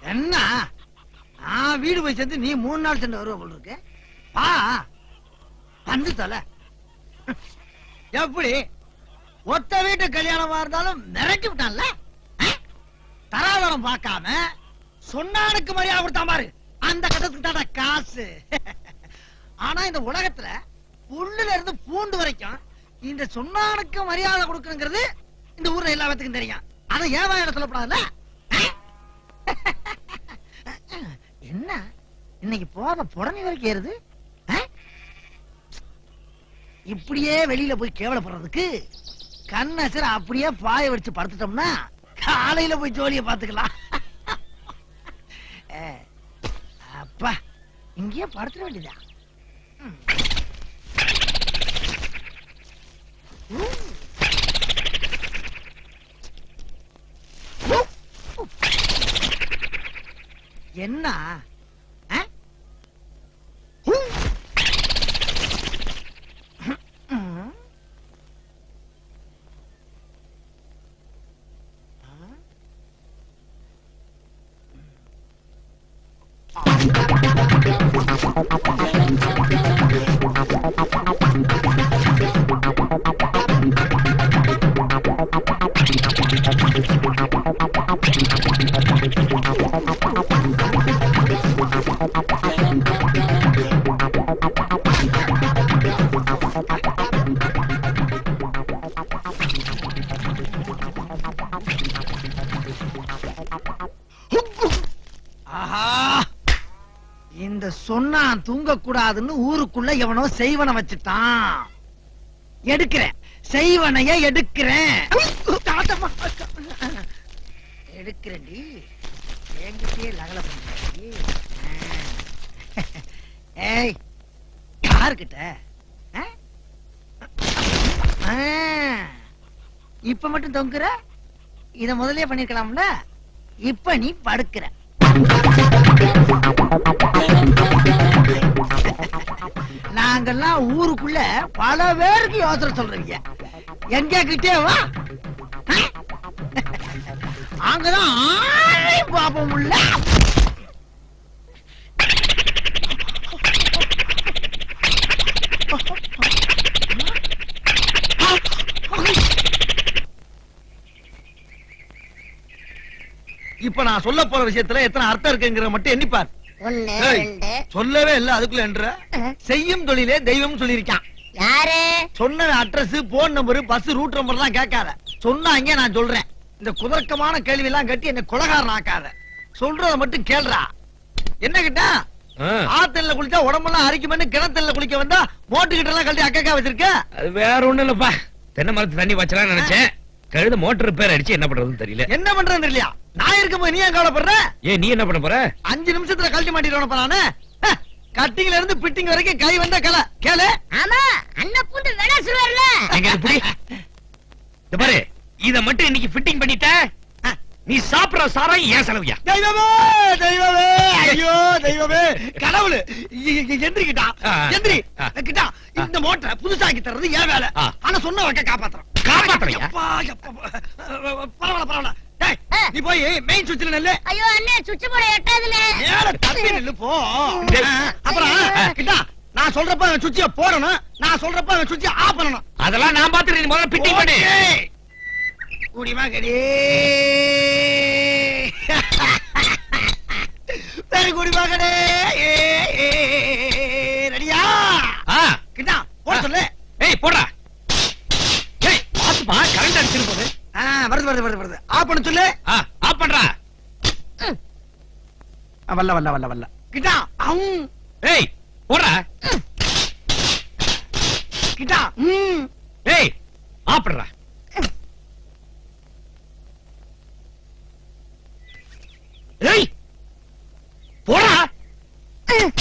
என்ன நான் வீடு போய் சேர்ந்து நீ மூணு நாள் சென்று வருவ போல இருக்கு வா வந்து தொலை எப்படி ஒத்த வீட்டு கல்யாணமா இருந்தாலும் மிரட்டி விட்டான்ல ஆ? தராதரம் பார்க்காம சொன்னானுக்கு மரியாதை கொடுத்தான் பாரு அந்த கட்டத்துக்கு தான காசு ஆனா இந்த உலகத்துல புல்லுல இருந்து பூண்டு வரைக்கும் இந்த சொன்னானுக்கு மரியாதை கொடுக்கணுங்கிறது இந்த ஊர்ல எல்லா பேத்துக்கும் தெரியும் அதை ஏன் வாயில சொல்லப்படாதுல்ல ஆ? என்ன இன்னைக்கு போத புடனி வரைக்கும் ஏறுது ஆ? இப்படியே வெளியில போய் கேவலப்படுறதுக்கு கண்ணசர அப்படியே பாய வச்சு படுத்துட்டோம்னா காலையில போய் ஜோலியை பாத்துக்கலாம் ஏ, அப்பா இங்கேயே படுத்துட வேண்டியதா ம். ஊ. ஊ. ஊ. என்ன ஆ? ஊ. ம். ஆஹா இந்த சொன்னா தூங்க கூடாதுன்னு ஊருக்குள்ள எவனோ செய்வன வச்சுட்டான் எடுக்கிறேன் செய்வனைய எடுக்கிறேன் தாத்தம்மா. எடுக்கிறேன்டி என்கிட்டயே லகல பண்ணி ஏய் யாருக்கிட்ட ஆ? ஆ. இப்ப மட்டும் தொங்குற இத முதல்லயே பண்ணிருக்கலாம்ல இப்ப நீ படுக்கிற நாங்கெல்லாம் ஊருக்குள்ள பல பேருக்கு யோசனை சொல்றீங்க எங்க கிட்டே வா அங்கதான் ஆளையும் பாப்போம் உள்ள இப்ப நான் சொல்ல போற விஷயத்துல எத்தனை அர்த்தம் இருக்குங்கிற மட்டும் எண்ணிப்பார் ஒண்ணு ஏய். ரெண்டு சொல்லவே இல்ல அதுக்குள்ள என்ற அஹ், செய்யும் தொழிலே தெய்வம் சொல்லியிருக்கான் யாரு சொன்ன address phone number bus route number எல்லாம் கேட்காத சொன்னாங்க நான் சொல்றேன் இந்த குதர்க்கமான கேள்வி எல்லாம் கட்டி என்ன குலகாரன் ஆக்காத சொல்றத மட்டும் கேள்றா என்ன கிட்ட ஆத்தல்ல குளிச்சா உடம்பெல்லாம் அரிக்குமென்னு கிணத்துல குளிக்க வந்தா மோட்டு கிட்ட எல்லாம் கழட்டி அக்கா வச்சிருக்க அது வேற ஒண்ணும் இல்லப்பா தென்னை மரத்து தண்ணி வச்சலாம்னு நினைச்சேன் கழுத மோட்டர் ரிப்பேர் அடிச்சு என்ன பண்றதுன்னு தெரியல என்ன பண்றேன்னு தெரியலையா நான் இருக்கும்போது நீ ஏன் கவலைப்படுற ஏன் நீ என்ன பண்ண போற அஞ்சு நிமிஷத்துல கழட்டி மாட்டிடுவானப்ப நானு ஹ, கட்டிங்ல இருந்து பிட்டிங் வரைக்கும் கை வந்த கலை கேளு ஆமா அண்ணன் பூண்டு வேணா சொல்லுவார்ல எங்க இது புடி இந்த பாரு இத மட்டும் இன்னைக்கு ஃபிட்டிங் பண்ணிட்ட நீ சாப்பிடுற சாராய் ஏன் செலவியா தெய்வமே தெய்வமே ஐயோ தெய்வமே கடவுள் எந்திரிக்கிட்டா ஆ. எந்திரி ஆ. கிட்டா இந்த மோட்டரை புதுசாக்கி தர்றது ஏன் வேலை ஆ. ஆனா சொன்ன வக்க காப்பாத்துறோம் காப்பாத்துறியா? எப்பா, எப்பா, பரவாயில்ல பரவாயில்ல டேய், ஆ. நீ போய் மெயின் சுவிட்ச்ல நெல்லு ஐயோ அண்ணன் சுவிட்ச் போட எட்டாதுல மேல தப்பி நில்லு போ டேய். ஆ, அப்புறம் கிட்டா நான் சொல்றப்ப சுவிட்ச போடணும் நான் சொல்றப்ப சுவிட்ச ஆஃப் பண்ணணும் அதெல்லாம் நான் பாத்துறேன் நீ முதல்ல ஃபிட்டிங் பண்ணு ஓகே. குடிமா கடி வெரி குடிமா கடே ரெடியா ஆ கிட்டா போட சொல்லு ஏய் போடுறா ஏய் பாத்துப்பா கரண்ட் அடிச்சிரு போது ஆ, வருது வருது வருது வருது ஆஃப் பண்ண சொல்லு ஆ ஆஃப் பண்றா ஆ, வல்ல வல்ல வல்ல வல்ல கிட்டா அம் ஏய் போடுறா கிட்டா ம் ஏய் ஆஃப் பண்றா ஏய் போடா ஐயோ,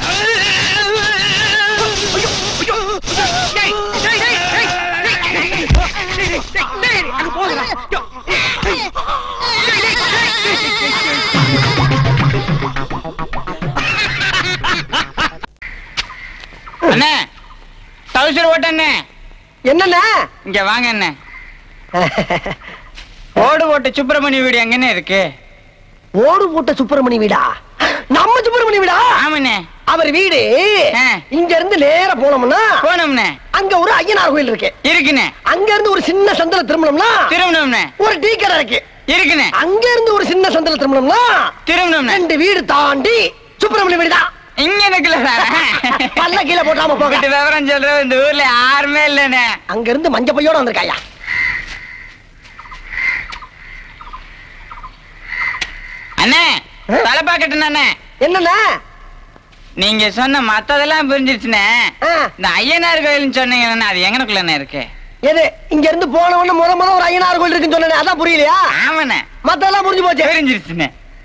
ஐயோ, டேய், டேய், டேய், டேய், டேய், டேய், டேய், டேய், டேய், அங்க போகுதுடா. ஐயோ, டேய், டேய், டேய், டேய். அண்ணே டவுசர் ஓட்டண்ணே என்னண்ணா இங்க வாங்க அண்ணே ஓடு ஓட்டு சுப்பிரமணிய வீடு எங்கண்ணே இருக்கு ஓடு போட்ட சுப்பிரமணி வீடா நம்ம சுப்பிரமணி வீடா ஆமாண்ணே அவர் வீடு ஆ. இங்க இருந்து நேரா போனோம்னா போனோம்ண்ணே அங்க ஒரு ஐயனார் கோயில் இருக்கு இருக்குண்ணே அங்க இருந்து ஒரு சின்ன சந்தில திரும்பணும்னா திரும்பணும்ண்ணே ஒரு டீ கடை இருக்கு இருக்குண்ணே அங்க இருந்து ஒரு சின்ன சந்தில திரும்பணும்னா திரும்பணும்ண்ணே ரெண்டு வீடு தாண்டி சுப்பிரமணி வீடு தான் இங்க இருக்குல்ல பல்ல கீழே போட்டாம போக உங்ககிட்ட விவரம் சொல்ற இந்த ஊர்ல யாருமே இல்லண்ணே அங்க இருந்து மஞ்ச பையோட வந்திருக்காயா அண்ணே ஆ? தலை பாக்கட்டுண்ணே அண்ணே என்னண்ணா நீங்க சொன்ன மத்ததெல்லாம் புரிஞ்சிருச்சுண்ணே ஆ, இந்த ஐயனார் கோயில்னு சொன்னீங்கண்ணே அது எங்கனக்குள்ளண்ணே இருக்கு எது இங்க இருந்து போனவன முத முத ஒரு ஐயனார் கோயில் இருக்குன்னு சொன்னேனே அதான் புரியலையா ஆமாண்ணே மத்தெல்லாம் புரிஞ்சு போச்சு புரிஞ்சிருச்சுண்ணே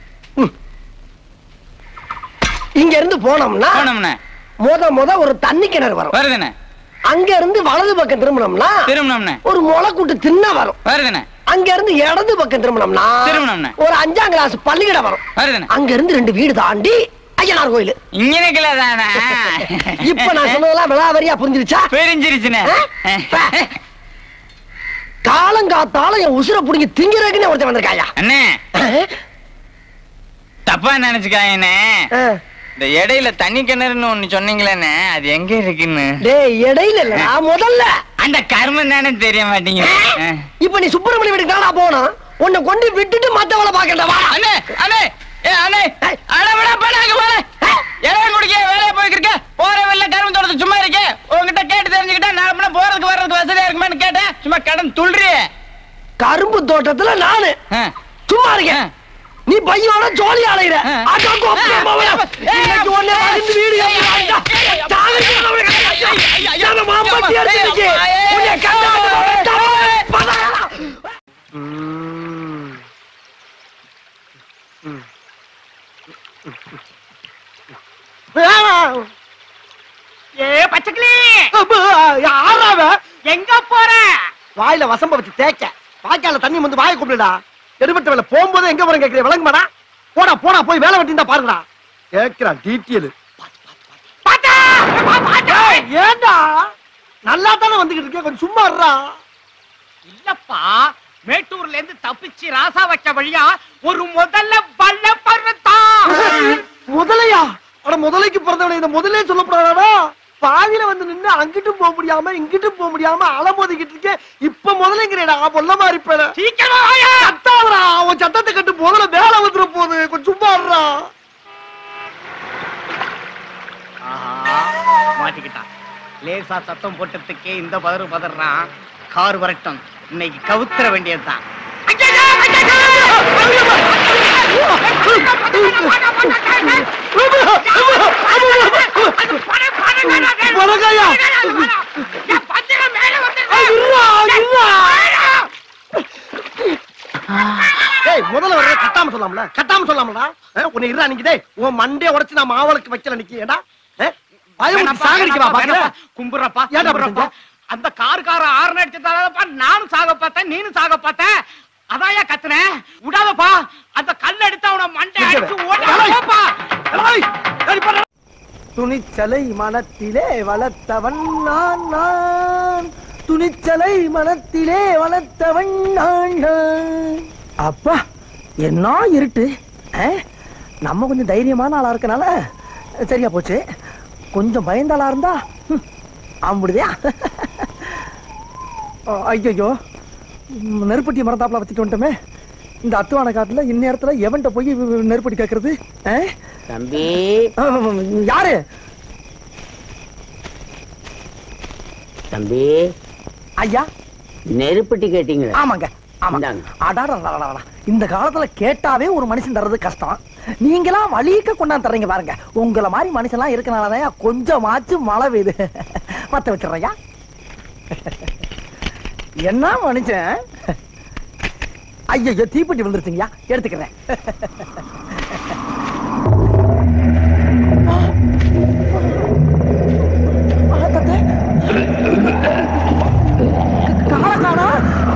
இங்க இருந்து போனோம்னா போனோம்ண்ணே முத முத ஒரு தண்ணி கிணறு வரும் வருதுண்ணே அங்க இருந்து வலது பக்கம் திரும்பணும்னா திரும்பணும்ண்ணே ஒரு முளைக்கூட்டு தின்ன வரும் வருதுண்ணே அங்க இருந்து இடது பக்கம் திரும்பணும்னா திரும்பணும்ண்ணே. ஒரு அஞ்சாம் கிளாஸ் பள்ளிக்கூடம் வரும் வருதுண்ணே அங்க இருந்து ரெண்டு வீடு தாண்டி ஐயனார் கோயில் இங்க இருக்குல்ல தானே இப்ப நான் சொன்னதெல்லாம் விளாவரியா புரிஞ்சிருச்சா புரிஞ்சிருச்சுண்ணே காலங்காத்தால என் உசுர புடிங்கி திங்கிறதுக்குன்னு ஒருத்தன் வந்திருக்காயா அண்ணே தப்பா நினைச்சுக்காயண்ணே இந்த இடையில தண்ணி கிணறுன்னு ஒண்ணு சொன்னீங்களேண்ணே அது எங்க இருக்குன்னு டேய் இடையில இல்லடா முதல்ல அந்த கர்மம் தானே தெரிய மாட்டீங்க இப்ப நீ சுப்பிரமணிய வீட்டுக்கு தானா போனோம் உன்னை கொண்டு விட்டுட்டு மத்தவளை பாக்கண்டா வா அண்ணே அண்ணே ஏ அண்ணே அட விட பண்ணாங்க போல இடம் குடிக்க வேலையை போய்க்கிருக்க போற வெளில கரும்பு தோட்டத்து சும்மா இருக்க உங்ககிட்ட கேட்டு தெரிஞ்சுக்கிட்டா நான் அப்படின்னா போறதுக்கு வர்றதுக்கு வசதியா இருக்குமான்னு கேட்டேன் சும்மா கடன் துள்றியே கரும்பு தோட்டத்துல நானு ஆ. சும்மா இருக்கேன் நீ பையோட ஜோலி அலையிற ஆ. அக்கா கோப்பையா மாவள இன்னைக்கு ஒண்ணே வந்து வீடு கட்டிட்டான்டா. சாகடிக்க மாவள. நம்ம மாம்பட்டி அடிச்சிருச்சு. உன்னை கண்டாண்டு போறேன். பதறா. ஏ பச்சைக்கிளி அப்பா, யாராவ? எங்க போற வாயில வசம்ப வச்சு தேய்க்க வாய்க்கால தண்ணி வந்து வாயை கூப்பிடுடா எடுபட்ட வேலை போகும்போது எங்க போறேன் கேக்குறேன் விளங்க மாடா போடா போடா போய் வேலை வெட்டிந்தா பாருடா கேக்குறான் டீட்டியல் பாத்தா பாத்தா ஏண்டா நல்லா தானே வந்துகிட்டு இருக்கேன் கொஞ்சம் சும்மா இருடா இல்லப்பா மேட்டூர்ல இருந்து தப்பிச்சு ராசா வச்ச வழியா ஒரு முதல்ல பல்ல பருவத்தான் முதலையா அட முதலைக்கு பிறந்தவனை இந்த முதலே சொல்லப்படாதா பாதியில வந்து நின்னு அங்கிட்டும் போக முடியாம இங்கிட்டும் போக முடியாம அலமோதிக்கிட்டு இருக்கேன் இப்ப முதலைங்கிறேடா பொல்ல மாதிரி பேர சீக்கிரமா வாயா சத்தாவரா உன் சத்தத்தை கட்டு முதல்ல வேலை வந்துட போகுது கொஞ்சம் சும்மா இருடா மாட்டிக்கிட்டான் லேசா சத்தம் போட்டதுக்கே இந்த பதறு பதறான் கார் வரட்டும் இன்னைக்கு கவுத்துற வேண்டியதுதான் வணக்கம்யா. இருடா, இருடா. ஏய் முதல்ல வர கட்டாம சொல்லாமல கட்டாம சொல்லாமடா அஹ், உன்னை இருடா நிக்கி டேய் உன் மண்டைய உடைச்சு நான் மாவளுக்கு வைக்கல நிக்கி ஏடா பயம் சாகடிக்கவா பாக்குற கும்புறப்பா ஏன்டா அப்படி கும்புறப்பா. அந்த காருக்கார ஆறு அடிச்சதாலப்பா நானும் சாக பார்த்தேன் நீனும் சாக பார்த்தேன் அதாயா கத்துனேன் விடாதப்பா அந்த கல் எடுத்து அவன மண்டை அடிச்சு ஓடாதப்பா துணிச்சலை மனத்திலே வளர்த்தவன் நான் நான் துணிச்சலை மனத்திலே வளர்த்தவன் நான் நான் அப்பா என்ன இருட்டு ஆ? நம்ம கொஞ்சம் தைரியமான ஆளா இருக்கனால சரியா போச்சு கொஞ்சம் பயந்த ஆளா இருந்தா ஹம், ஆம்பிடுதியா ஐயோ நெருப்பட்டி மரத்தாப்புல வச்சுட்டு வந்துட்டோமே இந்த அத்துவான காட்டுல இந்நேரத்துல எவன்கிட்ட போய் நெருப்பட்டி கேக்குறது ஆ? தம்பி ஆம், யாரு தம்பி ஐயா நெருப்பட்டி கேட்டீங்களா ஆமாங்க ஆமா இந்தாங்க. அடாடா இந்த காலத்துல கேட்டாவே ஒரு மனுஷன் தர்றது கஷ்டம் நீங்களா வலிக்க கொண்டாந்து தர்றீங்க பாருங்க உங்களை மாதிரி மனுஷன்லாம் இருக்கனாலதான் கொஞ்சமாச்சும் மழை பெய்யுது பத்த வச்சிடுறையா என்ன மனுஷன் ஐயோ தீப்பெட்டி விழுந்துருச்சுங்கய்யா எடுத்துக்கிறேன் ஆத்தத்தே. காண காணா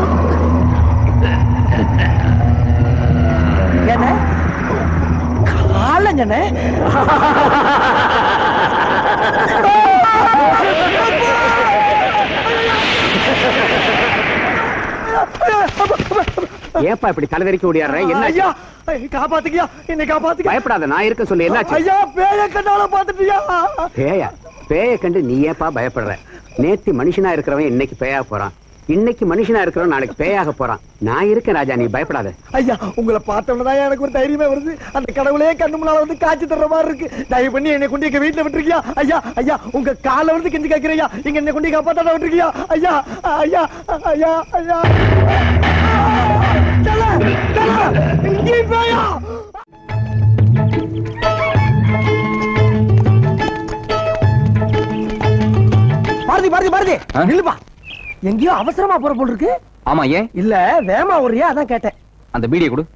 என்ன காலங்கண்ணே ஏப்பா இப்படி தலைதறிக்க ஓடியாடுற என்ன ஐயா காப்பாத்துக்கியா என்னை காப்பாத்துக்க பயப்படாத நான் இருக்க சொல்லு என்னாச்சு ஐயா பேய கண்ணால பாத்துட்டியா பேயா பேய கண்டு நீ ஏப்பா பயப்படுற நேத்து மனுஷனா இருக்கிறவன் இன்னைக்கு பேயா போறான் இன்னைக்கு மனுஷனா இருக்கிறவன் நாளைக்கு பேயாக போறான் நான் இருக்கேன் ராஜா நீ பயப்படாத ஐயா உங்களை பார்த்தோம்னதான் எனக்கு ஒரு தைரியமே வருது அந்த கடவுளே கண்ணு முன்னால வந்து காட்சி தர்ற மாதிரி இருக்கு தயவு பண்ணி என்னை கொண்டு எங்க வீட்டுல விட்டுருக்கியா ஐயா ஐயா உங்க கால வந்து கெஞ்சி கேட்கிறியா இங்க என்னை கொண்டு காப்பாத்தாட விட்டுருக்கியா ஐயா ஐயா ஐயா ஐயா தல, தல, இங்கேயும் பேயா பாரதி பாரதி பாரதி ஆ? நில்லுப்பா எங்கேயோ அவசரமா போற போல் இருக்கு ஆமா ஏன் இல்ல வேமா ஒரியா அதான் கேட்டேன் அந்த பீடியை கொடு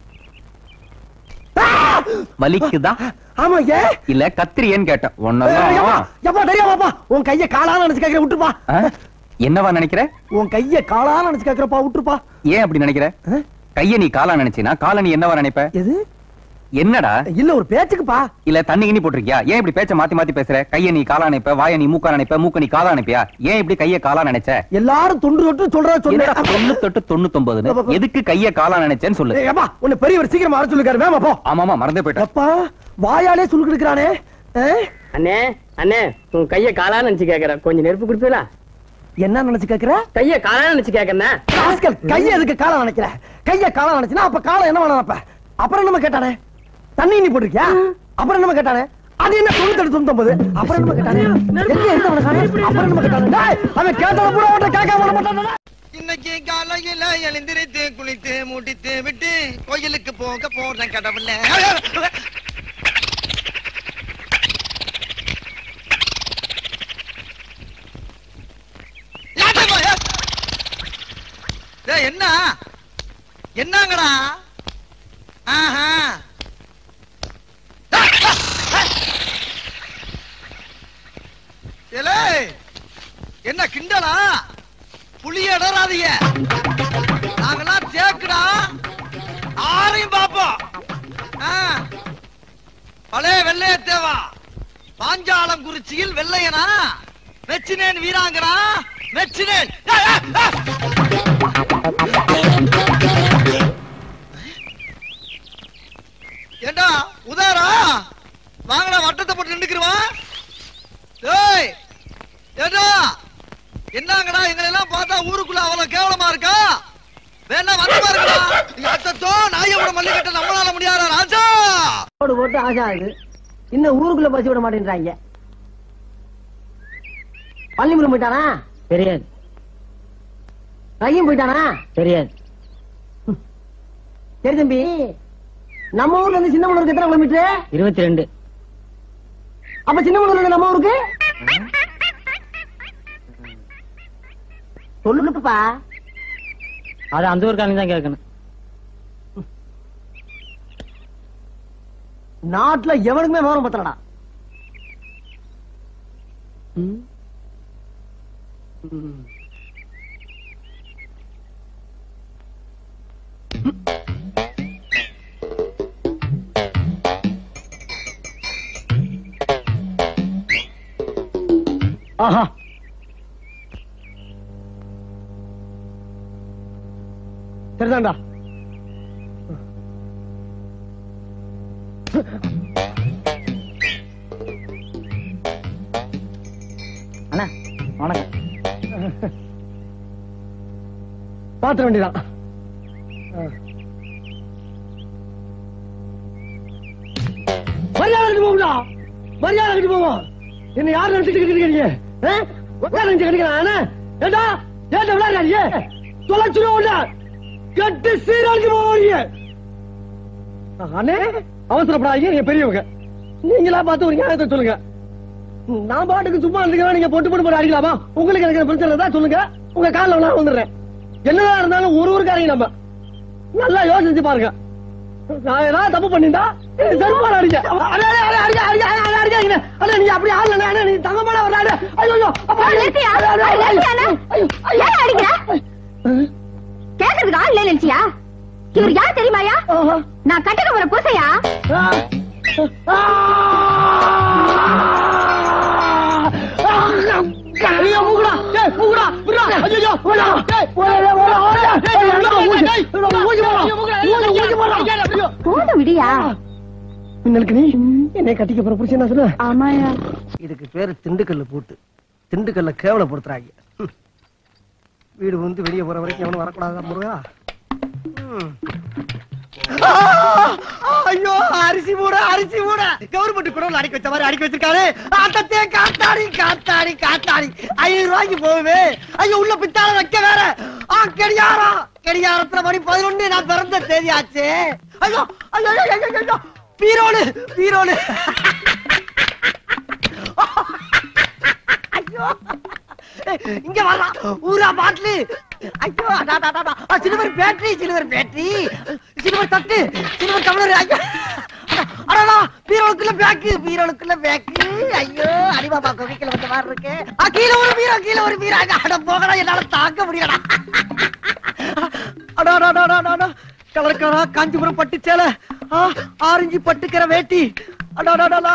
வலிக்குதா ஆமா ஏன் இல்ல கத்திரியேன்னு கேட்டேன் ஏய், ஒன்னதான் எப்பா, எப்பா, தெரியாமாப்பா உன் கைய காலான்னு நினைச்சு கேக்குற விட்டுப்பா ஆ? என்னவா நினைக்கிற உன் கைய காலான்னு நினைச்சு கேக்குறப்பா விட்டுருப்பா ஏன் அப்படி நினைக்கிற ஆ? கைய நீ காலா நினைச்சினா காலை நீ என்னவா நினைப்ப எது என்னடா இல்ல ஒரு பேச்சுக்குப்பா இல்ல தண்ணி கிண்ணி போட்டிருக்கியா ஏன் இப்படி பேச்ச மாத்தி மாத்தி பேசுற கைய நீ காலா நினைப்ப வாய நீ மூக்கா நினைப்ப மூக்க நீ காலா நினைப்பியா ஏன் இப்படி கைய காலா நினைச்ச எல்லாரும் தொண்டு தொட்டு சொல்றத என்னடா சொல்லு தொண்ணூத்தெட்டு தொண்ணூத்தொன்பதுன்னு எதுக்கு கைய காலா நினைச்சேன்னு சொல்லு ஏய், எப்பா உன்னை பெரியவர் சீக்கிரம் வர சொல்லுக்காரு வேமா போ ஆமாமா மறந்தே போயிட்டேன் அப்பா வாயாலே சுருக்கு எடுக்கிறானே அண்ணே அண்ணே உன் கைய காலான்னு நினைச்சு கேக்குறேன் கொஞ்சம் நெருப்பு கொடுப்பீங்களா என்ன நினைச்சு கேக்குற கைய காலான்னு நினைச்சு கேக்குறேன் ராஸ்கல் கைய எதுக்கு காலை நினைக்கிற கைய காலை நினைச்சுனா அப்ப காலை என்ன நினைப்ப அப்புறம் என்ன கேட்டானே தண்ணி நீ போட்டிருக்கியா அப்புறம் என்ன கேட்டானே அது என்ன தொண்ணூத்தி தொண்ணூத்தி அப்புறம் என்ன கேட்டானே எங்க இருந்தவன காணே அப்புறம் என்ன கேட்டானே டேய், அவன் கேட்டத பூரா அவன்கிட்ட கேட்காம விட மாட்டானே இன்னைக்கு காலையில எழுந்திருத்து குளித்து முடித்து விட்டு கோயிலுக்கு போக போறேன் கடவுள என்ன என்னங்கடா ஆஹா ஏலே, என்ன கிண்டலா புளிய இடறாதீங்க நாங்கெல்லாம் தேக்குடா ஆரையும் பாப்போம் ஆ. பழைய வெள்ளைய தேவா பாஞ்சாலம் குறிச்சியில் வெள்ளையனா மெச்சினேன் வீராங்கனா மெச்சினேன் ஆ, ஆ, ஆ. ஏண்டா உதாரா வாங்கடா வட்டத்தை போட்டு நின்னுக்குருவான் ஏய் ஏண்டா என்னங்கடா எங்களை எல்லாம் பார்த்தா ஊருக்குள்ள அவ்வளவு கேவலமா இருக்கா வேணா வந்து பாருங்கடா அத்தத்தோ நாயோட மல்லிகட்ட நம்மளால முடியாதா ராஜா போட்டு போட்டு ஆகாது இன்னும் ஊருக்குள்ள பசி விட மாட்டேன்றாங்க பள்ளிமுறை போயிட்டானா தெரியாது ரஹீம் போயிட்டானா தெரியாது சரி தம்பி நம்ம ஊர்ல இருந்து சின்ன எத்தனை கிலோமீட்டர் இருபத்தி ரெண்டு அப்ப சின்ன இருந்து நம்ம ஊருக்கு சொல்லுப்பா அது அந்த ஊருக்காரங்க தான் கேட்கணும் நாட்டுல எவனுக்குமே விவரம் பத்தலடா ஆஹா சரிதான்டா அண்ணா வணக்கம் பாத்திர வேண்டியதான் மரியாதை கட்டி போகும்டா மரியாதை கட்டி போவோம் என்ன யார் நினைச்சிட்டு இருக்கிறீங்க உட்கார நினைச்சு கிடைக்கிறேன் ஏண்டா ஏண்டா விளையாடுறீங்க தொலைச்சிருவோம்டா கட்டு சீராளுக்கு போவீங்க அண்ணே அவசரப்படாதீங்க நீங்க பெரியவங்க நீங்களா பார்த்து ஒரு நியாயத்தை சொல்லுங்க நான் பாட்டுக்கு சும்மா இருந்துக்கிறேன் நீங்க பொட்டு பொட்டு போட்டு அடிக்கலாமா உங்களுக்கு எனக்கு பிரச்சனை தான் சொல்லுங்க உங்க காலில் நான் வந்துடுறேன் என்னதான் இருந்தாலும் ஒரு ஊருக்காரங்க நம்ம நல்லா யோசிச்சு பாருங்க நான் ஏதாவது தப்பு பண்ணிட்டா செருப்பால அடிக்க அடே, அடே, அடே, அடிக்க, அடிக்க, அடே, அடிக்காதீங்க. அடே, நீ அப்படி ஆடல அண்ணே, நீ தங்கமான ஒரு ஆளு. ஐயோ, ஐயோ, அப்பா, ஐயோ, நிறுத்தியா? அடே, அடே, அடே, நிறுத்தியாண்ணே? ஐயோ, ஐயோ, ஏன் அடிக்கிற? ஐயோ. கேக்குறதுக்கு ஆள் இல்ல நினைச்சியா இவர் யார் தெரியுமாயா ஆஹா. நான் கட்டுக்க போற பூசையா ஆ. ஆ. ஐயோ, மூக்குடா. ஏய், மூக்குடா, விட்றா. ஐயையோ, விட்றா. ஏய், ஓடு, ஓடு, ஓடு, ஓடு. ஏய், என்னடா ஊசி? என்னடா ஊசி விடியா மின்னலுக்கு நீ என்னை கட்டிக்க போற புருஷன் என்ன சொன்ன ஆமாயா இதுக்கு பேரு திண்டுக்கல்ல போட்டு திண்டுக்கல்ல கேவலப்படுத்துறாங்க ம். வீடு வந்து வெளியே போற வரைக்கும் எவனும் வரக்கூடாதா முருகா ம். ஆ! ஐயோ அரிசி மூட அரிசி மூட கவர்மெண்ட் குடவுல அடிக்க வச்ச மாதிரி அடிக்க வச்சிருக்காரு ஆட்டத்தே காத்தாடி காத்தாடி காத்தாடி ஐநூறு ரூபாய்க்கு போகுது ஐயோ உள்ள பித்தால வைக்க வேற ஆ கடியாரம் கடியாரத்துல மணி பதினொன்னு நான் பிறந்த தேதி ஆச்சு ஐயோ ஐயோ ஐயோ, ஐயோ ஐயோ பீரோடு பீரோடு ஐயோ இங்க வரலாம் ஊரா பாட்டிலு ஐயோ அடா, அடா, அடா, அடா. Silver battery silver battery silver தட்டு சில்வர் டம்ளர் ஐயோ அடா, அடடா பீரோளுக்குள்ள பேக்கு பீரோளுக்குள்ள பேக்கு ஐயோ அடிபாபா கோவிக்கல வந்த மாதிரி இருக்கு ஆ, கீழே ஒரு பீரோ கீழே ஒரு பீரோ அங்க, அட போகடா என்னால தாங்க முடியலடா அடா அடா, அடா, அடா, அடா. கலர் கலரா காஞ்சிபுரம் பட்டு சேலை ஆ, ஆரஞ்சு பட்டுக்கிற வேட்டி அடா அடா, அடா, அடா.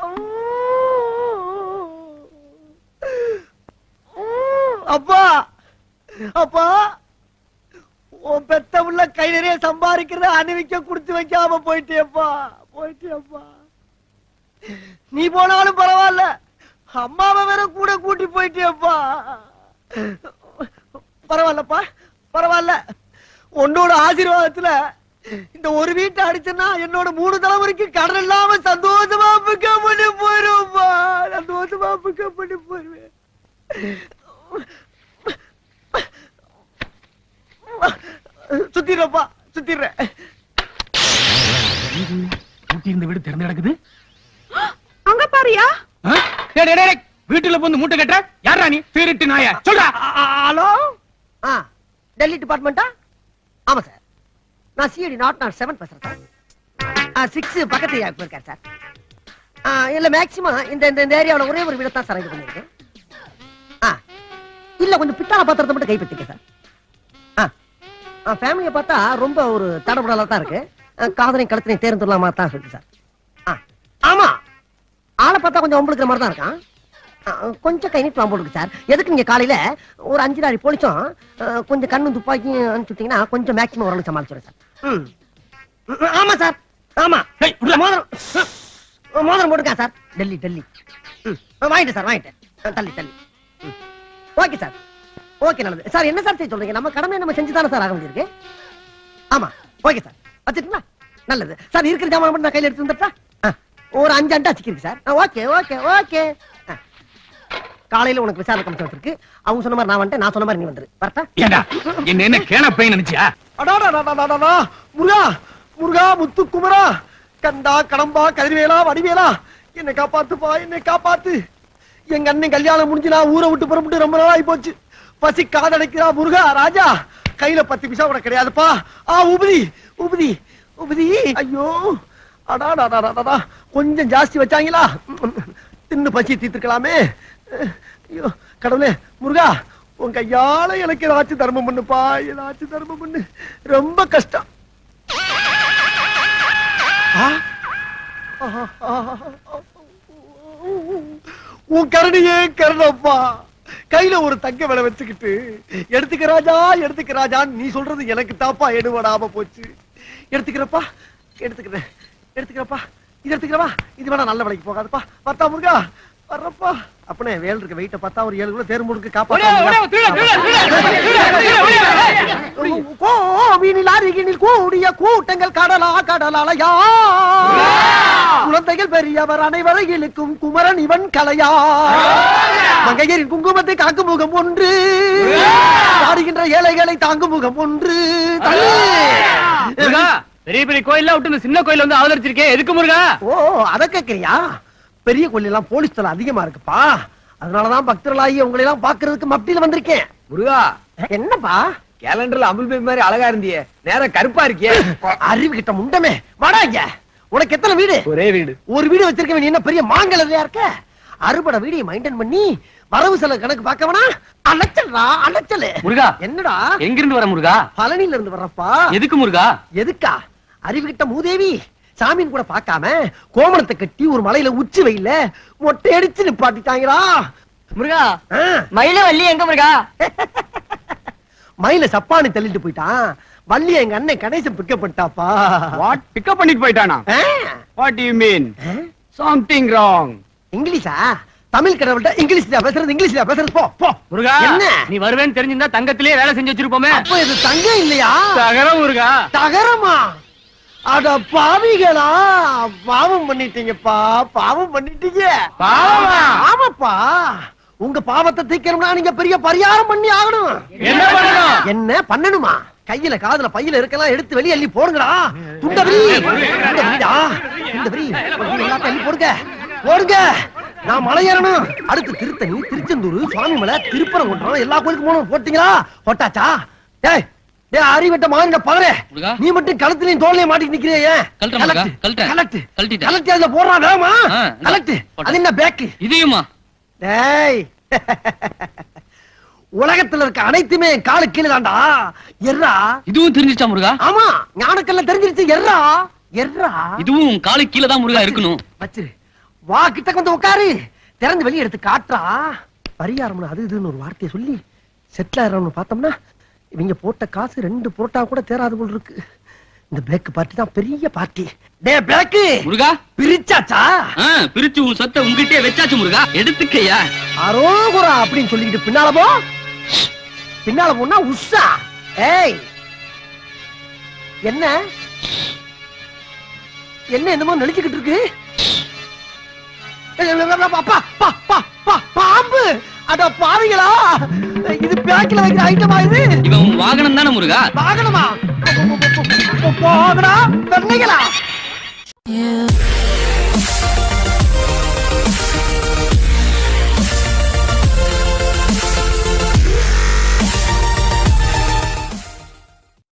அப்பா அப்பா உன் பெத்த உள்ள கை நிறைய சம்பாதிக்கிறத அணிவிக்க குடுத்து வைக்காம போயிட்டியப்பா போயிட்டியப்பா நீ போனாலும் பரவாயில்ல அம்மாவை வேற கூட கூட்டி போயிட்டியப்பா பரவாயில்லப்பா பரவாயில்ல உன்னோட ஆசீர்வாதத்துல இந்த ஒரு வீட்டை அடிச்சேன்னா என்னோட மூணு தலைமுறைக்கு கடன் இல்லாம சந்தோஷமா பிக்க பண்ணி போயிருப்பா சந்தோஷமா பிக்க பண்ணி போயிருவேன் சுத்திடுறப்பா சுத்திடுறேன் ஊட்டி இருந்த வீடு திறந்து கிடக்குது அங்க பாரியா ஆ? டேய், டேய், டேய், வீட்டுல வந்து மூட்டை கட்டுற யாரா நீ திருட்டு நாய சொல்றா ஹலோ ஆ டெல்லி டிபார்ட்மெண்டா ஆமா சார் நான் சிஐடி நாட் நாட் செவன் பேசுறேன் சார் சிக்ஸ் பக்கத்து ஏரியா போயிருக்காரு சார் ஆ, இல்ல மேக்சிமம் இந்த இந்த இந்த ஏரியாவுல ஒரே ஒரு வீடு தான் சார் இது பண்ணிருக்கேன் ஆ இல்ல கொஞ்சம் பித்தாள பாத்திரத்தை மட்டும் கைப்பற்றிக்க சார் ஆ ஃபேமிலியை பார்த்தா ரொம்ப ஒரு தடபுடலா தான் இருக்கு ஆ, காதலையும் கழுத்தனையும் தேர்ந்துடலாமா தான் இருக்கு சார் ஆ ஆமா ஆளை பார்த்தா கொஞ்சம் ஒம்பளுக்கிற மாதிரி தான் இருக்கான் ஆ, கொஞ்சம் கை நீட்டு போட்டுருக்கு சார் எதுக்கு நீங்க காலையில ஒரு அஞ்சு நாள் போலிச்சோம் ஆ, கொஞ்சம் கண்ணும் துப்பாக்கியும் அனுப்பிச்சுட்டீங்கன்னா கொஞ்சம் மேக்ஸிமம் ஓரளவு சமாளிச்சுடுறேன் சார் ம். ம், ஆமா சார் ஆமா டேய், விட்றா. மோதிரம் ம், மோதிரம் போட்டுருக்கேன் சார் டெல்லி டெல்லி ம், வாங்கிட்டேன் சார் வாங்கிட்டேன் ஆ, தள்ளி தள்ளி ம். ஓகே சார் ஓகே நல்லது சார் என்ன சார் செய்ய சொல்றீங்க நம்ம கடமை நம்ம செஞ்சு தானே சார் ஆக வேண்டியிருக்கு ஆமா ஓகே சார் வச்சுட்டுங்களா நல்லது சார் இருக்கிற ஜாமான் மட்டும் நான் கையில எடுத்து வந்துட்டா ஆ, ஒரு அஞ்சு அண்டா சிக்கிருக்கு சார் ஆ, ஓகே ஓகே ஓகே ஆ. காலையில உனக்கு விசாரணை கமிஷன் வச்சிருக்கு அவங்க சொன்ன மாதிரி நான் வந்துட்டேன் நான் சொன்ன மாதிரி நீ வந்துரு வரட்டா ஏண்டா என்ன என்ன கேன பையன் நினைச்சியா அடாடாடாடாடாடா. முருகா முருகா முத்து குமரா கண்டா கடம்பா கதிர்வேலா வடிவேலா என்னை காப்பாத்துப்பா என்னை காப்பாத்து எங்க அண்ணன் கல்யாணம் முடிஞ்சு நான் ஊரை விட்டு புறப்பட்டு ரொம்ப நாள் ஆகி போச்சு பசி காதடைக்கிறா முருகா ராஜா கையில பத்து பிசா கூட கிடையாதுப்பா ஆ உபதி உபதி உபதி ஐயோ அடாடாடாடாடா கொஞ்சம் ஜாஸ்தி வச்சாங்களா தின்னு பசி தீர்த்துக்கலாமே ஐயோ கடவுளே முருகா உன் கையால எனக்கு ஏதாச்சும் தர்மம் பண்ணுப்பா ஏதாச்சும் தர்மம் பண்ணு ரொம்ப கஷ்டம் ஆ? ஆஹா, ஆஹா, உன் கருணையே கருணப்பா கையில ஒரு தங்க விலை வச்சுக்கிட்டு எடுத்துக்க ராஜா எடுத்துக்க ராஜான்னு நீ சொல்றது எனக்கு தாப்பா எடுபடாம போச்சு எடுத்துக்கிறப்பா எடுத்துக்கிறேன் எடுத்துக்கிறப்பா இது எடுத்துக்கிறவா இது வேணா நல்ல விலைக்கு போகாதுப்பா பார்த்தா முருகா வர்றப்பா அப்பனே வேல் இருக்க வெயிட்ட பார்த்தா ஒரு ஏழு கிலோ தேர் முடுக்கு கோவினில் அருகினில் கூடிய கூட்டங்கள் கடலா கடலாலயா குழந்தைகள் பெரியவர் அனைவரை இழுக்கும் குமரன் இவன் கலையா மங்கையரின் குங்குமத்தை காக்கும் முகம் ஒன்று பாடுகின்ற ஏழைகளை தாங்கும் முகம் ஒன்று தள்ளு. முருகா பெரிய பெரிய கோயில்ல விட்டு இந்த சின்ன கோயில்ல வந்து அவதரிச்சிருக்கேன் எதுக்கு முருகா ஓ அத கேக்குறியா பெரிய கோயில் எல்லாம் போலீஸ் தொலை அதிகமா இருக்குப்பா அதனாலதான் பக்தர்களாகி உங்களை எல்லாம் பாக்குறதுக்கு மப்டியில வந்திருக்கேன் முருகா என்னப்பா கேலண்டர்ல அமுல் பேபி மாதிரி அழகா இருந்தியே நேரம் கருப்பா இருக்கியே அறிவு கிட்ட முண்டமே வாடா இங்க உனக்கு எத்தனை வீடு ஒரே வீடு ஒரு வீடு வச்சிருக்க நீ என்ன பெரிய மாங்கலையா இருக்க அறுபடை வீடியை மைண்டன் பண்ணி வரவு செலவு கணக்கு பார்க்கவனா அலைச்சல்டா அலைச்சல் முருகா என்னடா எங்க இருந்து வர முருகா பழனில இருந்து வர்றப்பா எதுக்கு முருகா எதுக்கா அறிவு கிட்ட மூதேவி சாமின்னு கூட பார்க்காம கோமணத்தை கட்டி ஒரு மலையில உச்சி வெயில மொட்டை அடிச்சு நிப்பாட்டிட்டாங்களா முருகா ஆ, மயில வள்ளி எங்க முருகா மயில சப்பானி தள்ளிட்டு போயிட்டான் வள்ளி எங்க அண்ணன் கணேசன் பிக்கப் பண்ணிட்டாப்பா வாட் பிக்கப் பண்ணிட்டு போயிட்டானா ஆ, வாட் யூ மீன் ஆ, சம்திங் ராங் இங்கிலீஷா தமிழ் கடவுள்கிட்ட இங்கிலீஷ்ல பேசுறது இங்கிலீஷ்ல பேசுறது போ போ முருகா என்ன? நீ வருவேன்னு தெரிஞ்சிருந்தா தங்கத்திலேயே வேலை செஞ்சு வச்சிருப்போமே அப்ப இது தங்கம் இல்லையா தகரம் முருகா தகரமா அட பாவிகளா பாவம் பண்ணிட்டீங்கப்பா பாவம் பண்ணிட்டீங்க பாவமா? ஆமாப்பா உங்க பாவத்தை தீக்கணும்னா நீங்க பெரிய பரிகாரம் பண்ணி ஆகணும் என்ன பண்ணணும்? என்ன பண்ணணுமா கையில காதுல பையில இருக்கலாம் எடுத்து வெளிய அள்ளி போடுங்கடா துண்ட விரி துண்ட விரிடா துண்ட விரி எல்லாத்தையும் அள்ளி போடுங்க போடுங்க நான் மலை ஏறணும் அடுத்து திருத்தணி திருச்செந்தூர் சுவாமி மலை திருப்பரங்குன்றம் எல்லா கோயிலுக்கும் போகணும் போட்டீங்களா போட்டாச்சா டேய் டேய் அறிவட்ட மாநில பகரே முருகா. நீ மட்டும் கழுத்துலயும் தோல்லையும் மாட்டிட்டு நிக்கிறியே ஏன் கழட்டுறேன் முருகா, கழட்டுறேன். கலட்டு கழட்டிட்டேன். கலட்டி அதுல போடுறான் வேகமா ஆ, இந்தா, கலட்டு போட்டேன். அது என்ன பேக்கு இதையுமா டேய் உலகத்துல இருக்க அனைத்துமே என் காலு கீழே தான்டா எர்ரா இதுவும் தெரிஞ்சிச்சா முருகா ஆமா ஞானக்கல்ல தெரிஞ்சிருச்சு எர்ரா எர்ரா இதுவும் உன் காலு கீழே தான் முருகா இருக்கணும் வச்சிரு வா கிட்ட வந்து உட்காரு திறந்து வெளிய எடுத்து காட்டுறா பரிகாரம்னு அது இதுன்னு ஒரு வார்த்தையை சொல்லி செட்டில் ஆயிரம்னு பார்த்தோம்னா இவங்க போட்ட காசு ரெண்டு புரோட்டா கூட தேராது போல் இருக்கு இந்த பிளேக் பார்ட்டி தான் பெரிய பார்ட்டி டே பிளேக்கு முருகா பிரிச்சாச்சா ஆ, பிரிச்சு உன் சொத்தை உங்ககிட்டயே வச்சாச்சு முருகா எடுத்துக்கையா அரோகுரா அப்படின்னு சொல்லிக்கிட்டு பின்னால போ பின்னால போனா உஷா ஏய் என்ன என்ன என்னமோ நெளிச்சுக்கிட்டு இருக்கு ஏய், அப்பா, பா, பா, பா, பாம்பு அட பாவிங்களா இது பேக்கில வைக்கிற ஐட்டமா இது இவன் உன் வாகனம் தானே முருகா வாகனமா போகடா வெண்ணைகளா You